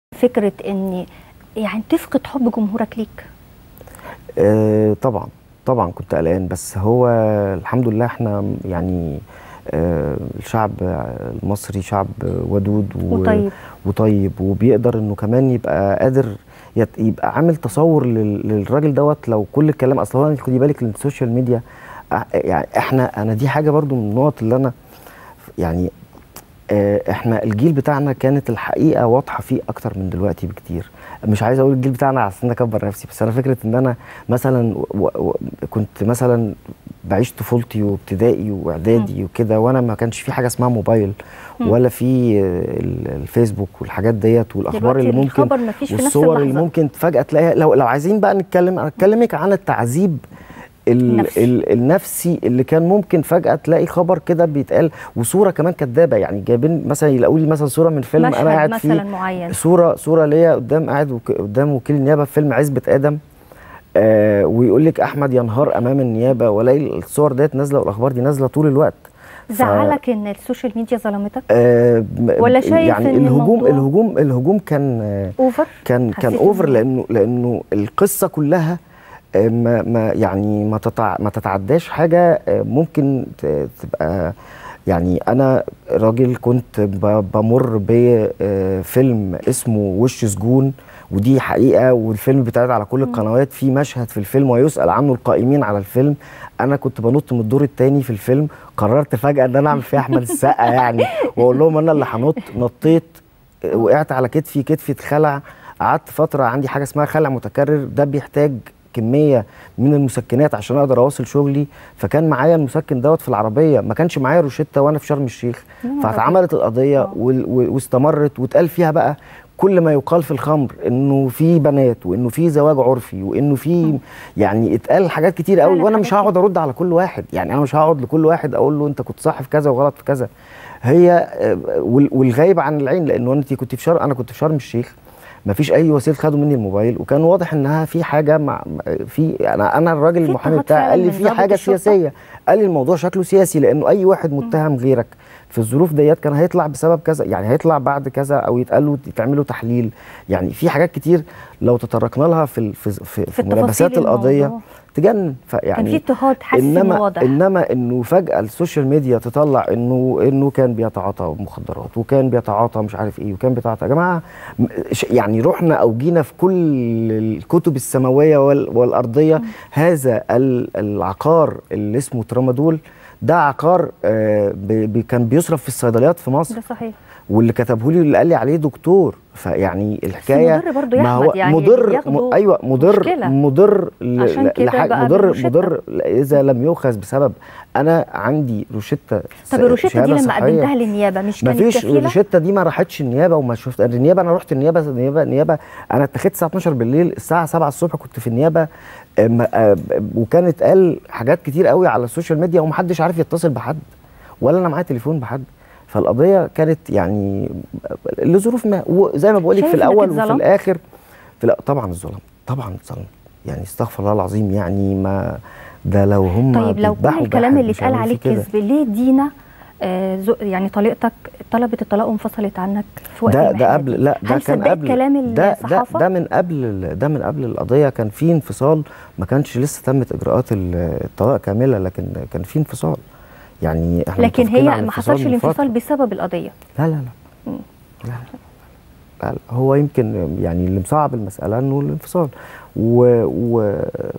فكره ان يعني تفقد حب جمهورك ليك آه طبعا طبعا كنت قلقان بس هو الحمد لله احنا يعني آه الشعب المصري شعب ودود و- وطيب. وطيب وبيقدر انه كمان يبقى قادر يت- يبقى عامل تصور لل- للراجل دوت لو كل الكلام اصل هو خدي بالك إن السوشيال ميديا آه، يعني احنا انا دي حاجه برضو من النقط اللي انا يعني آه، احنا الجيل بتاعنا كانت الحقيقه واضحه فيه اكتر من دلوقتي بكتير مش عايز اقول الجيل بتاعنا عشان اكبر نفسي بس انا فكره ان انا مثلا و و كنت مثلا بعيش طفولتي وابتدائي واعدادي وكده وانا ما كانش في حاجه اسمها موبايل ولا في آه، ال- الفيسبوك والحاجات ديت والاخبار دلوقتي اللي ممكن الخبر مفيش في نفس والصور اللي اللحظة. ممكن فجاه تلاقيها لو لو عايزين بقى نتكلم انا اكلمك عن التعذيب ال النفسي. ال النفسي اللي كان ممكن فجاه تلاقي خبر كده بيتقال وصوره كمان كدابه يعني جايبين مثلا يلاقوا لي مثلا صوره من فيلم مشهد انا قاعد مثلا فيه معين صوره صوره ليا قدام قاعد وك- قدام وكيل النيابه في فيلم عزبه ادم آه ويقول لك احمد ينهار امام النيابه والاقي الصور ديت نازله والاخبار دي نازله طول الوقت ف- زعلك ان السوشيال ميديا ظلمتك آه م- ولا شايف يعني إن الهجوم الموضوع- الهجوم الهجوم كان آه اوفر كان كان حسيت اوفر إنه- لانه لانه القصه كلها آه، ما ما يعني ما تتع ما تتعداش حاجه آه، ممكن ت- تبقى يعني انا راجل كنت ب- بمر بفيلم اسمه وش سجون ودي حقيقه والفيلم بيتعرض على كل القنوات في مشهد في الفيلم ويسال عنه القائمين على الفيلم انا كنت بنط من الدور الثاني في الفيلم قررت فجاه ان انا اعمل فيه احمد السقا يعني واقول لهم انا اللي هنط نطيت وقعت على كتفي كتفي اتخلع قعدت فتره عندي حاجه اسمها خلع متكرر ده بيحتاج كميه من المسكنات عشان اقدر اواصل شغلي فكان معايا المسكن دوت في العربيه ما كانش معايا روشته وانا في شرم الشيخ يا نهار فاتعملت القضيه آه. وال- و- واستمرت واتقال فيها بقى كل ما يقال في الخمر انه في بنات وانه في زواج عرفي وانه في يعني اتقال حاجات كتير قوي فعلا وانا مش حاجات هقعد ارد على كل واحد يعني انا مش هقعد لكل واحد اقول له انت كنت صح في كذا وغلط في كذا هي آه، وال- والغايب عن العين لانه انت كنت في شرم انا كنت في شرم الشيخ ما فيش اي وسيله خدوا مني الموبايل وكان واضح انها في حاجه مع في انا انا الراجل في المحامي اضطهاد بتاعي فعلا قال لي من في ضابط حاجه الشرطة؟ سياسيه قال لي الموضوع شكله سياسي لانه اي واحد متهم غيرك في الظروف ديت كان هيطلع بسبب كذا يعني هيطلع بعد كذا او يتقال له تعمل له تحليل يعني في حاجات كتير لو تطرقنا لها في ال- في في, في تفاصيل ملابسات القضيه الموضوع. تجنن فيعني كان في اضطهاد حاسس انما انه واضح انما انه فجاه السوشيال ميديا تطلع انه انه كان بيتعاطى مخدرات وكان بيتعاطى مش عارف ايه وكان بيتعاطى يا جماعه م- ش- يعني رحنا او جينا في كل الكتب السماويه وال- والارضيه هذا ال- العقار اللي اسمه ترامادول ده عقار آه، ب- ب- كان بيصرف في الصيدليات في مصر ده صحيح واللي كتبه لي اللي قال لي عليه دكتور فيعني الحكايه مضر برضه يا ما أحمد، هو يعني اللي مضر بياخده م... ايوه مضر مشكلة. مضر ل- عشان ل- كده لحاجة- بقى مضر بالروشتة. مضر ل- اذا لم يؤخذ بسبب انا عندي روشته س- طب الروشته دي شهادة لما صحية. قدمتها للنيابه مش كانت مفيش كفيله الروشته دي ما راحتش النيابه وما شفت النيابه انا رحت النيابه النيابه النيابه انا اتخذت الساعه 12 بالليل الساعه 7 الصبح كنت في النيابه أم- أم- وكانت قال حاجات كتير قوي على السوشيال ميديا ومحدش عارف يتصل بحد ولا انا معايا تليفون بحد فالقضيه كانت يعني لظروف ما وزي ما بقول لك شايف في إنك الاول وفي اتظلمت؟ الاخر في الأ- طبعا الظلم طبعا الظلم يعني استغفر الله العظيم يعني ما ده لو هم طيب لو كل بيذبحوا الكلام بحد اللي مش اتقال هيعملوا عليك فيه كده. كذب ليه دينا آه زو- يعني طليقتك طلبت الطلاق وانفصلت عنك في وقت ده ده المحنة قبل دي؟ لا ده هل كان صدقت قبل كلام ده الصحافه ده ده من قبل ال- ده من قبل القضيه كان في انفصال ما كانش لسه تمت اجراءات ال- الطلاق كامله لكن كان في انفصال يعني احنا لكن متفقين هي على ما حصلش من فترة. الانفصال بسبب القضيه لا لا لا مم. لا لا. لا لا. هو يمكن يعني اللي مصعب المسألة انه الانفصال و و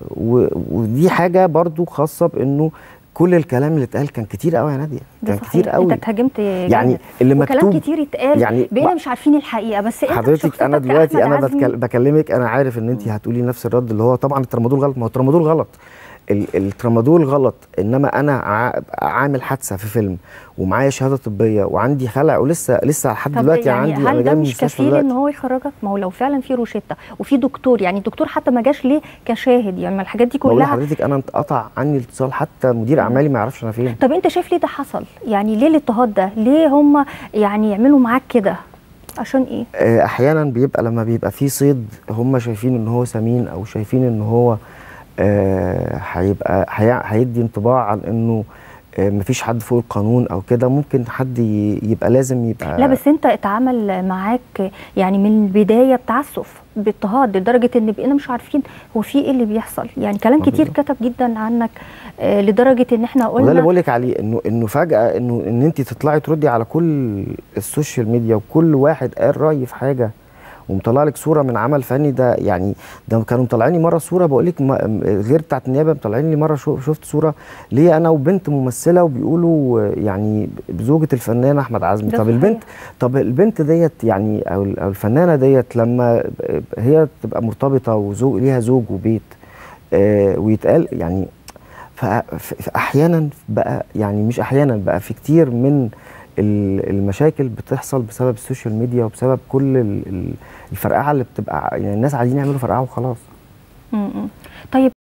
و ودي حاجة برضو خاصة بانه كل الكلام اللي اتقال كان كتير قوي يا نادية ده كان صحيح. كتير قوي انت اتهاجمت يعني جامد. اللي وكلام مكتوب كتير اتقال يعني بقينا ما- مش عارفين الحقيقه بس انت حضرتك انا بشخصيتك دلوقتي كأحمد انا عزمي بتكل- بكلمك انا عارف ان انت هتقولي نفس الرد اللي هو طبعا الترامادول غلط ما هو الترامادول غلط ال- الترامادول غلط انما انا ع- عامل حادثه في فيلم ومعايا شهاده طبيه وعندي خلع ولسه لسه لحد طب دلوقتي يعني عندي انا هل جاي ده من مش المستشفى كفيل دلوقتي ان هو يخرجك ما هو لو فعلا في روشته وفي دكتور يعني الدكتور حتى ما جاش ليه كشاهد يعني ما الحاجات دي بقول كلها لحضرتك انا انقطع عني الاتصال حتى مدير اعمالي ما يعرفش انا فين طب انت شايف ليه ده حصل يعني ليه الاضطهاد ده ليه هم يعني يعملوا معاك كده عشان ايه آه، احيانا بيبقى لما بيبقى في صيد هم شايفين ان هو سمين او شايفين ان هو آه، هيبقى هي- هيدي انطباع عن انه آه، مفيش حد فوق القانون او كده ممكن حد ي- يبقى لازم يبقى لا بس انت اتعامل معاك يعني من البدايه بتعسف باضطهاد لدرجه ان بقينا مش عارفين هو في ايه اللي بيحصل يعني كلام ما كتير بالظبط. كتب جدا عنك آه، لدرجه ان احنا وده اللي قلنا بقول لك عليه انه انه فجاه انه ان انت تطلعي تردي على كل السوشيال ميديا وكل واحد قال راي في حاجه ومطلع لك صوره من عمل فني ده يعني ده كانوا مطلعيني مره صوره بقول لك غير بتاعت النيابه مطلعين لي مره شو- شفت صوره ليا انا وبنت ممثله وبيقولوا آه، يعني بزوجه الفنان احمد عزمي ده طب صحيح. البنت طب البنت ديت يعني او ال- أو الفنانه ديت لما هي تبقى مرتبطه وزوج ليها زوج وبيت آه، ويتقال يعني ف- ف- فاحيانا بقى يعني مش احيانا بقى في كتير من ال- المشاكل بتحصل بسبب السوشيال ميديا وبسبب كل ال- ال- الفرقعه اللي بتبقى يعني الناس عايزين يعملوا فرقعه وخلاص م- م. طيب